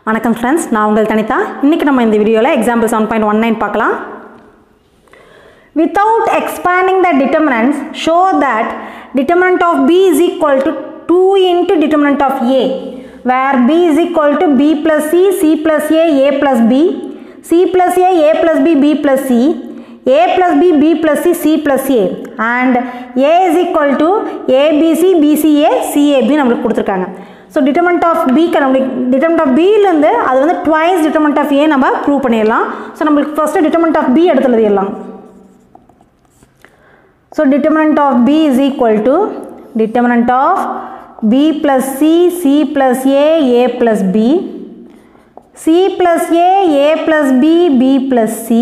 வணக்கம் ஃப்ரெண்ட்ஸ் நான் உங்கள் தனிதா இன்றைக்கி நம்ம இந்த வீடியோவில் example seven point one nine பார்க்கலாம் without expanding the determinants show that determinant of b is equal to 2 into determinant of a where b is equal to b plus c c plus a a plus b c plus a a plus b b plus c a plus b b plus c c plus a and a is equal to abc bca cab நம்மளுக்கு கொடுத்துருக்காங்க so determinant of பிக்கு நம்மளுக்கு determinant of பியிலேருந்து அது வந்து twice determinant of ஏ நம்ம prove பண்ணிடலாம் so நம்மளுக்கு first determinant of B எடுத்து எழுதிடலாம் So determinant of B is equal to determinant of B plus C, C plus A, A plus B, C plus A, A plus B, B plus C,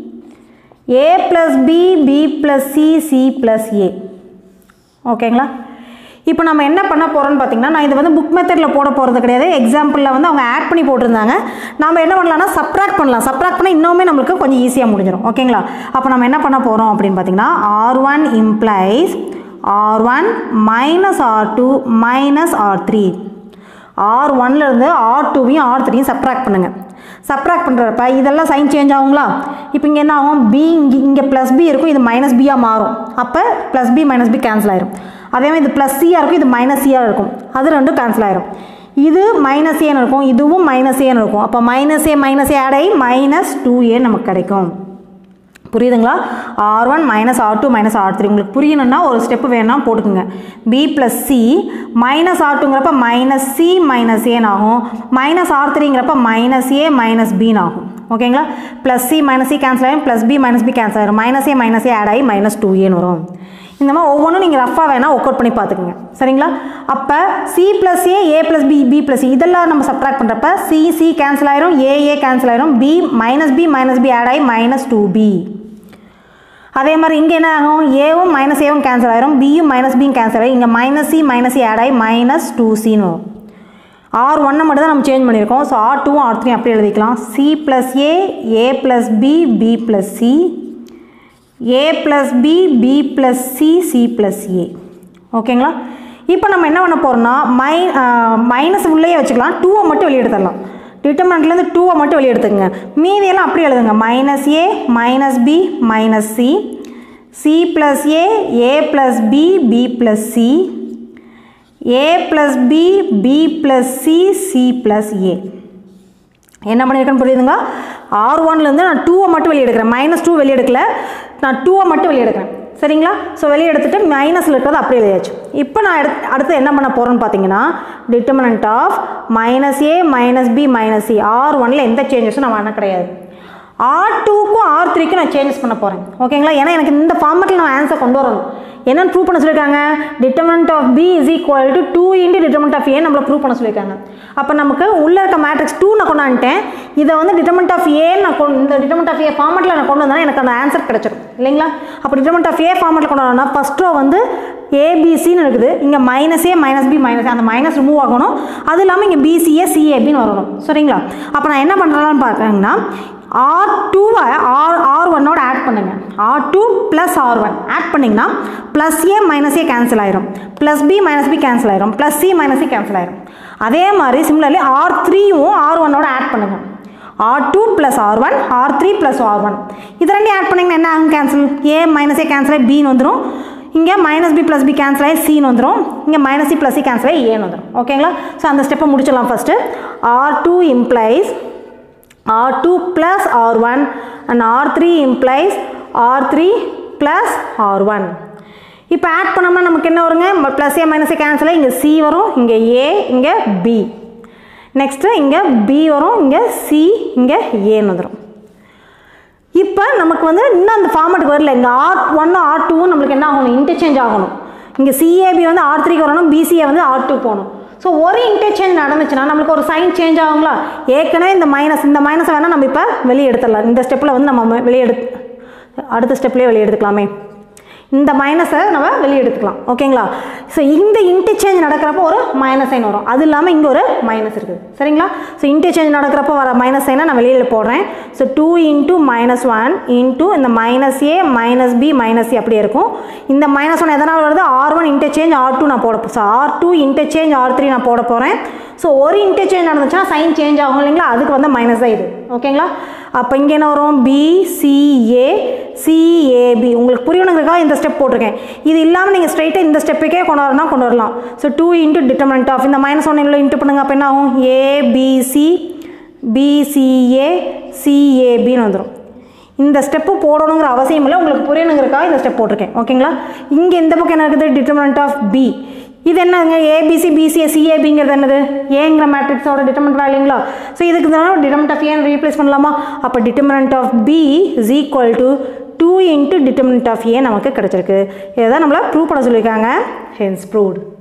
A plus B, B plus C, C plus A. ஓகேங்களா இப்போ நம்ம என்ன பண்ண போகிறோம்னு பார்த்தீங்கன்னா நான் இது வந்து புக் மெத்தடில் போட போகிறது கிடையாது எக்ஸாம்பிளில் வந்து அவங்க ஆட் பண்ணி போட்டிருந்தாங்க நம்ம என்ன பண்ணலாம்னா சப்ராக்ட் பண்ணலாம் சப்ராக்ட் பண்ணால் இன்னுமே நம்மளுக்கு கொஞ்சம் ஈஸியாக முடிஞ்சிடும் ஓகேங்களா அப்போ நம்ம என்ன பண்ண போகிறோம் அப்படின்னு பார்த்தீங்கன்னா R one implies R one minus R two minus R three R ஒன்லேருந்து ஆர் டூவையும் ஆர் த்ரீயும் சப்ராக்ட் பண்ணுங்கள் சப்ராக்ட் பண்ணுறப்ப இதெல்லாம் சைன் சேஞ்ச் ஆகுங்களா இப்போ இங்கே என்ன ஆகும் பி இங்கே இங்கே ப்ளஸ் பி இருக்கும் இது மைனஸ் பியாக மாறும் அப்போ plus B minus B cancel ஆயிரும் அதே மாதிரி இது ப்ளஸ் சியாக இருக்கும் இது மைனஸ் சியாக இருக்கும் அது ரெண்டும் கேன்சல் ஆயிரும் இது மைனஸ் ஏன்னு இருக்கும் இதுவும் மைனஸ் ஏன்னு இருக்கும் அப்போ minus A minus A add ஆகி மைனஸ் டூ ஏ நமக்கு கிடைக்கும் புரியுதுங்களா R one minus R two minus R three உங்களுக்கு புரியணும்னா ஒரு ஸ்டெப்பு வேணும்னா போட்டுக்குங்க B plus C minus R டூங்கிறப்ப மைனஸ் சி மைனஸ் ஏன்னு ஆகும் மைனஸ் ஆர் த்ரீங்கிறப்ப மைனஸ் ஏ மைனஸ் பின்னு ஆகும் ஓகேங்களா plus C minus C cancel ஆகிடும் plus B minus B cancel ஆகிடும் minus A minus A add ஆகி மைனஸ் டூ ஏன்னு வரும் இந்த மாதிரி ஒவ்வொன்றும் நீங்கள் ரஃபாக வேணால் ஒர்க் அவுட் பண்ணி பார்த்துக்குங்க சரிங்களா அப்போ C plus A A plus B B plus இதெல்லாம் நம்ம சப்ட்ராக்ட் பண்ணுறப்ப சி சி கேன்சல் ஆயிரும் ஏ ஏ கேன்சல் ஆயிரும் B minus B minus B add ஆகி மைனஸ் டூ பி அதே மாதிரி இங்கே என்ன ஆகும் ஏவும் மைனஸ் ஏவும் கேன்சல் ஆயிரும் பியும் மைனஸ் பியும் கேன்சல் ஆகி இங்கே minus C minus C add ஆகி மைனஸ் டூ சின்னு வரும் ஆர் ஒன்னை மட்டும் தான் நம்ம சேஞ்ச் பண்ணியிருக்கோம் ஸோ ஆர் டூவும் ஆர் த்ரீ அப்படி எழுதிக்கலாம் C plus A A plus B B plus C A plus B B plus C C plus A ஓகேங்களா இப்போ நம்ம என்ன பண்ண போகிறோம்னா மை மைனஸ் உள்ளே வச்சுக்கலாம் டூவை மட்டும் வெளியே எடுத்துடலாம் டிட்டர்மெண்ட்லேருந்து டூவை மட்டும் வெளியே எடுத்துக்கங்க மீதியெல்லாம் அப்படி எழுதுங்க minus A minus B minus C C plus A A plus B B plus C A plus B B plus C C plus A என்ன பண்ணியிருக்கேன்னு புரியுதுங்க ஆர் ஒன்லேருந்து நான் டூவை மட்டும் வெளியே எடுக்கிறேன் மைனஸ் டூ வெளியே எடுக்கல நான் டூவை மட்டும் வெளியே எடுக்கிறேன் சரிங்களா ஸோ வெளியே எடுத்துகிட்டு மைனஸில் இருக்கிறது அப்படியே எழுதியாச்சு இப்போ நான் எடுத்து அடுத்து என்ன பண்ண போகிறேன்னு பார்த்தீங்கன்னா determinant of minus A minus B minus C R ஒனில் எந்த சேஞ்சஸும் நான் பண்ண கிடையாது ஆர் டூக்கும் ஆர் த்ரீக்கும் நான் சேஞ்சஸ் பண்ண போகிறேன் ஓகேங்களா ஏன்னா எனக்கு இந்த ஃபார்மெட்டில் நான் ஆன்சர் கொண்டு வரணும் என்னன்னு ப்ரூவ் பண்ண சொல்லியிருக்காங்க determinant of B is equal to two into determinant of A நம்மளை ப்ரூவ் பண்ண சொல்லியிருக்காங்க அப்போ நமக்கு உள்ளே இருக்க மேட்ரிக்ஸ் டூ நான் கொண்டாந்துட்டேன் இதை வந்து டிட்டர்மெண்ட் ஆஃப் ஏ நான் கொண்டு இந்த டிட்டர்மெண்ட் ஆஃப் ஏ ஃபார்மெட்டில் நான் கொண்டு வந்தேன்னா எனக்கு அந்த ஆன்சர் கிடச்சிடும் இல்லைங்களா அப்போ டிட்டர்மெண்ட் ஆஃப் ஏ ஃபார்மெட்டில் கொண்டு வரணும்னா ஃபஸ்ட் ரோ வந்து ஏபிசின்னு இருக்குது இங்கே minus A minus B minus அந்த மைனஸ் ரிமூவ் ஆகணும் அது இல்லாமல் இங்கே பிசிஏ சிஏபின்னு வரணும் சரிங்களா அப்போ நான் என்ன பண்ணுறேன்னு பார்க்குறேங்கன்னா ஆர் டூவை ஆர் ஆர் ஒன்னோட ஆட் பண்ணுங்கள் R two plus R one add பண்ணிங்கன்னா plus A minus A cancel ஆயிரும் plus B minus B cancel ஆயிரும் plus C minus C cancel ஆயிரும் அதே மாதிரி சிமிலர்லி ஆர் த்ரீயும் ஆர் ஒன்னோட ஆட் பண்ணுங்கள் R two plus R one R three plus R one இது ரெண்டையும் ஆட் பண்ணிங்கன்னா என்ன ஆகும் cancel A minus A cancel ஆகி பின்னு வந்துடும் இங்கே minus B plus B cancel ஆகி சின்னு வந்துடும் இங்கே minus C plus C cancel ஆகி ஏன்னு வந்துடும் ஓகேங்களா ஸோ அந்த ஸ்டெப்பை முடிச்சிடலாம் first R two implies R2 plus R1 and R3 implies R3 plus R1 இப்போ ஆட் பண்ணோம்னா நமக்கு என்ன வருங்க plus A minus A cancel இங்கே சி வரும் இங்கே ஏ இங்கே பி நெக்ஸ்ட்டு இங்கே பி வரும் இங்கே சி இங்கே ஏன்னு வந்துடும் இப்போ நமக்கு வந்து இன்னும் அந்த ஃபார்மெட்டுக்கு வரல இங்கே ஆர் ஒன்னும் ஆர் டூவும் நம்மளுக்கு என்ன ஆகணும் இன்டர்சேஞ்ச் ஆகணும் இங்கே சிஏபி வந்து ஆர் த்ரீக்கு வரணும் பிசிஏ வந்து ஆர் டூ போகணும் ஸோ ஒரு இன்டர்சேஞ்ச் நடந்துச்சுன்னா நம்மளுக்கு ஒரு சைன் சேஞ்ச் ஆகுங்களா ஏற்கனவே இந்த மைனஸ் இந்த மைனஸை வேணால் நம்ம இப்போ வெளியே எடுத்துடலாம் இந்த ஸ்டெப்பில் வந்து நம்ம வெளியே எடு அடுத்த ஸ்டெப்லேயே வெளியே எடுத்துக்கலாமே இந்த மைனஸை நம்ம வெளியே எடுத்துக்கலாம் ஓகேங்களா ஸோ இந்த இன்டர்சேஞ்ச் நடக்கிறப்போ ஒரு மைனஸ் சைன் வரும் அது இல்லாமல் இங்கே ஒரு மைனஸ் இருக்குது சரிங்களா ஸோ இன்டர்சேஞ்ச் நடக்கிறப்போ வர மைனஸ் சைனை நான் வெளியில் போடுறேன் so two into minus one into இந்த minus A minus B minus C அப்படியே இருக்கும் இந்த மைனஸ் ஒன் எதனால் வருது R one interchange R two நான் போட so R two interchange R three நான் போட போகிறேன் ஸோ ஒரு இன்டர்சேஞ்ச் நடந்துச்சுன்னா சைன் சேஞ்ச் ஆகும் இல்லைங்களா அதுக்கு வந்து மைனஸ் தான் இது ஓகேங்களா அப்போ இங்கே என்ன வரும் பிசிஏ சிஏபி உங்களுக்கு புரியணுங்கிறதுக்காக இந்த ஸ்டெப் போட்டிருக்கேன் இது இல்லாமல் நீங்கள் ஸ்ட்ரைட்டாக இந்த ஸ்டெப்புக்கே கொண்டு வரணும் கொண்டு வரலாம் so two into determinant of இந்த மைனஸ் ஒன் இவ்வளோ இன்ட்டு பண்ணுங்க அப்போ என்ன ஆகும் ஏபிசி பிசிஏ சிஏபின்னு வந்துடும் இந்த ஸ்டெப்பு போடணுங்கிற அவசியம் இல்லை உங்களுக்கு புரியணுங்கிறக்காக இந்த ஸ்டெப் போட்டிருக்கேன் ஓகேங்களா இங்கே இந்த பக்கம் என்ன இருக்குது டிட்டர்மினன்ட் ஆஃப் பி இது என்னங்க ஏபிசி பிசிஏ சிஏபிங்கிறது என்னது ஏங்கிற மேட்ரிக்ஸோட டிட்டர்மெண்ட் வேல்யூங்களா ஸோ இதுக்கு தான் டிட்டர்மெண்ட் ஆஃப் ஏன்னு ரீப்ளேஸ் பண்ணலாமா அப்போ determinant of B is equal to two into determinant of A நமக்கு கிடச்சிருக்கு இதை தான் நம்மளை ப்ரூவ் பண்ண சொல்லியிருக்காங்க ஹென்ஸ் ப்ரூவ்டு